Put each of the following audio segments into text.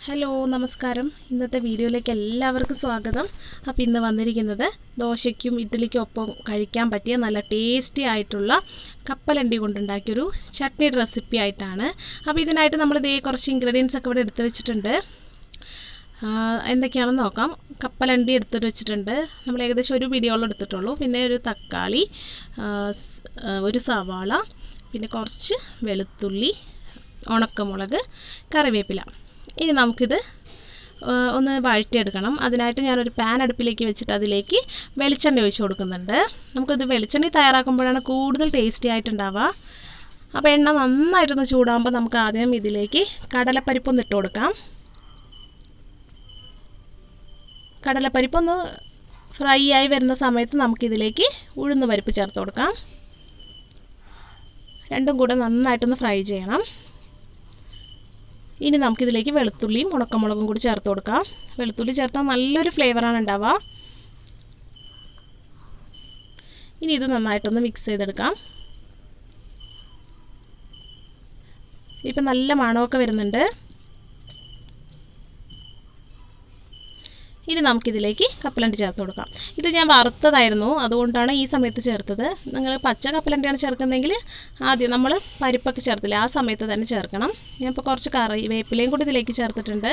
hello നമസ്കാരം ഇന്നത്തെ വീഡിയോയിലേക്ക് എല്ലാവർക്കും സ്വാഗതം അപ്പോൾ ഇന്ന് വന്നിരിക്കുന്നത് ദോശയ്ക്കും ഇഡ്ഡലിക്കും ഒപ്പം കഴിക്കാൻ പറ്റിയ നല്ല ടേസ്റ്റി ആയിട്ടുള്ള കപ്പലണ്ടി കൊണ്ടുണ്ടാക്കിയൊരു ചട്നിയുടെ റെസിപ്പി ആയിട്ടാണ് അപ്പോൾ ഇതിനായിട്ട് നമ്മൾ ഇതേ കുറച്ച് ഇൻഗ്രീഡിയൻസ് ഒക്കെ ഇവിടെ എടുത്ത് വെച്ചിട്ടുണ്ട് ആ, എന്തൊക്കെയാണെന്ന് നോക്കാം കപ്പലണ്ടി എടുത്തിട്ട് വെച്ചിട്ടുണ്ട് നമ്മൾ ഏകദേശം ഒരു പിടിയോളം എടുത്തിട്ടുള്ളൂ പിന്നെ ഒരു തക്കാളി ആ, സ്- ആ, ഒരു സവാള പിന്നെ കുറച്ച് വെളുത്തുള്ളി ഉണക്കമുളക് കറിവേപ്പില ഇനി നമുക്കിത് ആ, ഒന്ന് വഴറ്റിയെടുക്കണം അതിനായിട്ട് ഞാനൊരു പാൻ അടുപ്പിലേക്ക് വെച്ചിട്ട് അതിലേക്ക് വെളിച്ചെണ്ണ ഒഴിച്ച് കൊടുക്കുന്നുണ്ട് നമുക്കിത് വെളിച്ചെണ്ണ തയ്യാറാക്കുമ്പോഴാണ് കൂടുതൽ ടേസ്റ്റി ആയിട്ടുണ്ടാവുക അപ്പോൾ എണ്ണ നന്നായിട്ടൊന്ന് ചൂടാകുമ്പോൾ നമുക്ക് ആദ്യം ഇതിലേക്ക് കടലപ്പരിപ്പൊന്ന് ഇട്ട് കൊടുക്കാം കടലപ്പരിപ്പൊന്ന് ഫ്രൈ ആയി വരുന്ന സമയത്ത് നമുക്കിതിലേക്ക് ഉഴുന്ന് പരിപ്പ് ചേർത്ത് കൊടുക്കാം രണ്ടും കൂടെ നന്നായിട്ടൊന്ന് ഫ്രൈ ചെയ്യണം ഇനി നമുക്കിതിലേക്ക് വെളുത്തുള്ളിയും ഉണക്കമുളകും കൂടി ചേർത്ത് കൊടുക്കാം വെളുത്തുള്ളി ചേർത്താൽ നല്ലൊരു ഫ്ലേവറാണ് ഉണ്ടാവുക ഇനി ഇത് നന്നായിട്ടൊന്ന് മിക്സ് ചെയ്തെടുക്കാം ഇപ്പം നല്ല മണമൊക്കെ വരുന്നുണ്ട് ഇനി നമുക്കിതിലേക്ക് കപ്പലണ്ടി ചേർത്ത് കൊടുക്കാം ഇത് ഞാൻ വറുത്തതായിരുന്നു അതുകൊണ്ടാണ് ഈ സമയത്ത് ചേർത്തത് നിങ്ങൾ പച്ച കപ്പലണ്ടിയാണ് ചേർക്കുന്നതെങ്കിൽ ആദ്യം നമ്മൾ പരിപ്പൊക്കെ ചേർത്തില്ല ആ സമയത്ത് തന്നെ ചേർക്കണം ഞാൻ ഇപ്പോൾ കുറച്ച് കറി വേപ്പിലയും കൂടി ഇതിലേക്ക് ചേർത്തിട്ടുണ്ട്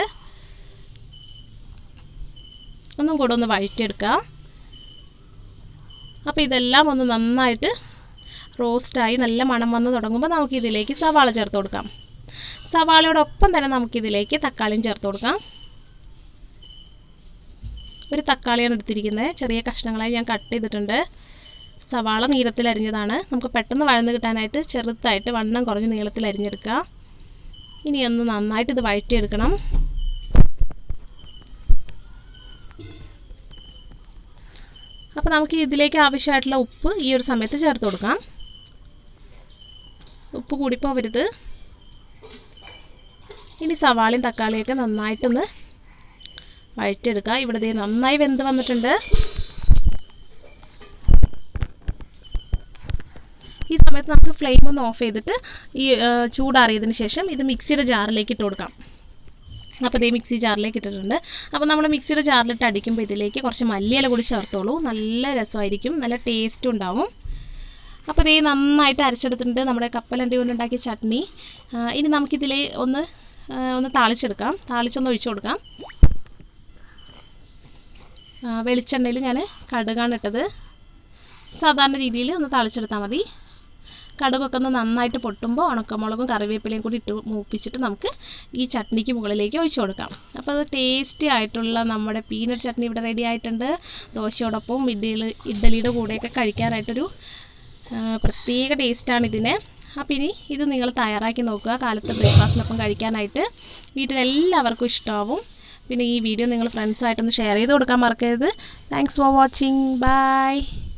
ഒന്നും കൂടെ ഒന്ന് വഴറ്റിയെടുക്കുക അപ്പോൾ ഇതെല്ലാം ഒന്ന് നന്നായിട്ട് റോസ്റ്റായി നല്ല മണം വന്ന് തുടങ്ങുമ്പോൾ നമുക്ക് ഇതിലേക്ക് സവാള ചേർത്ത് കൊടുക്കാം സവാളയോടൊപ്പം തന്നെ നമുക്കിതിലേക്ക് തക്കാളിയും ചേർത്ത് കൊടുക്കാം ഒരു തക്കാളിയാണ് എടുത്തിരിക്കുന്നത് ചെറിയ കഷ്ണങ്ങളായി ഞാൻ കട്ട് ചെയ്തിട്ടുണ്ട് സവാള നീളത്തിൽ അരിഞ്ഞതാണ് നമുക്ക് പെട്ടെന്ന് വഴന്ന് കിട്ടാനായിട്ട് ചെറുതായിട്ട് വണ്ണം കുറഞ്ഞ് നീളത്തിൽ അരിഞ്ഞെടുക്കുക ഇനി ഒന്ന് നന്നായിട്ട് ഇത് വഴറ്റിയെടുക്കണം അപ്പോൾ നമുക്ക് ഇതിലേക്ക് ആവശ്യമായിട്ടുള്ള ഉപ്പ് ഈ ഒരു സമയത്ത് ചേർത്ത് കൊടുക്കാം ഉപ്പ് കൂടിപ്പോവരുത് ഇനി സവാളയും തക്കാളിയൊക്കെ നന്നായിട്ടൊന്ന് വഴറ്റിയെടുക്കുക ഇവിടെ ദേ നന്നായി വെന്ത് വന്നിട്ടുണ്ട് ഈ സമയത്ത് നമുക്ക് ഫ്ലെയിം ഒന്ന് ഓഫ് ചെയ്തിട്ട് ഈ ആ, ചൂടാറിയതിന് ശേഷം ഇത് മിക്സിയുടെ ജാറിലേക്ക് ഇട്ട് കൊടുക്കാം അപ്പോൾ ഇതേ മിക്സി ജാറിലേക്ക് ഇട്ടിട്ടുണ്ട് അപ്പോൾ നമ്മൾ മിക്സിയുടെ ജാറിലിട്ട് അടിക്കുമ്പോൾ ഇതിലേക്ക് കുറച്ച് മല്ലിയില കൂടി ചേർത്തോളൂ നല്ല രസമായിരിക്കും നല്ല ടേസ്റ്റും ഉണ്ടാവും അപ്പോൾ ഇതേ നന്നായിട്ട് അരച്ചെടുത്തിട്ടുണ്ട് നമ്മുടെ കപ്പലണ്ടി കൊണ്ടുണ്ടാക്കിയ ചട്നി ആ, ഇനി നമുക്കിതിൽ ഒന്ന് ആ, ഒന്ന് താളിച്ചെടുക്കാം താളിച്ചൊന്ന് ഒഴിച്ചു കൊടുക്കാം ആ, വെളിച്ചെണ്ണയിൽ ഞാൻ കടുകാണ് ഇട്ടത് സാധാരണ രീതിയിൽ ഒന്ന് തളിച്ചെടുത്താൽ മതി കടുകൊക്കെ ഒന്ന് നന്നായിട്ട് പൊട്ടുമ്പോൾ ഉണക്കമുളകും കറിവേപ്പിലയും കൂടി ഇട്ട് മൂപ്പിച്ചിട്ട് നമുക്ക് ഈ ചട്നിക്ക് മുകളിലേക്ക് ഒഴിച്ചു കൊടുക്കാം അപ്പോൾ അത് ടേസ്റ്റി ആയിട്ടുള്ള നമ്മുടെ പീനട്ട് ചട്നി ഇവിടെ റെഡി ആയിട്ടുണ്ട് ദോശയോടൊപ്പം ഇഡ്ഡലി ഇഡ്ഡലിയുടെ കൂടെയൊക്കെ കഴിക്കാനായിട്ടൊരു ആ, പ്രത്യേക ടേസ്റ്റാണ് ഇതിന് അപ്പോൾ ഇനി ഇത് നിങ്ങൾ തയ്യാറാക്കി നോക്കുക കാലത്ത് ബ്രേക്ക്ഫാസ്റ്റിനൊപ്പം കഴിക്കാനായിട്ട് വീട്ടിലെല്ലാവർക്കും ഇഷ്ടമാവും പിന്നെ ഈ വീഡിയോ നിങ്ങൾ ഫ്രണ്ട്സുമായിട്ടൊന്ന് ഷെയർ ചെയ്ത് കൊടുക്കാൻ മറക്കരുത് താങ്ക്സ് ഫോർ വാച്ചിങ് ബൈ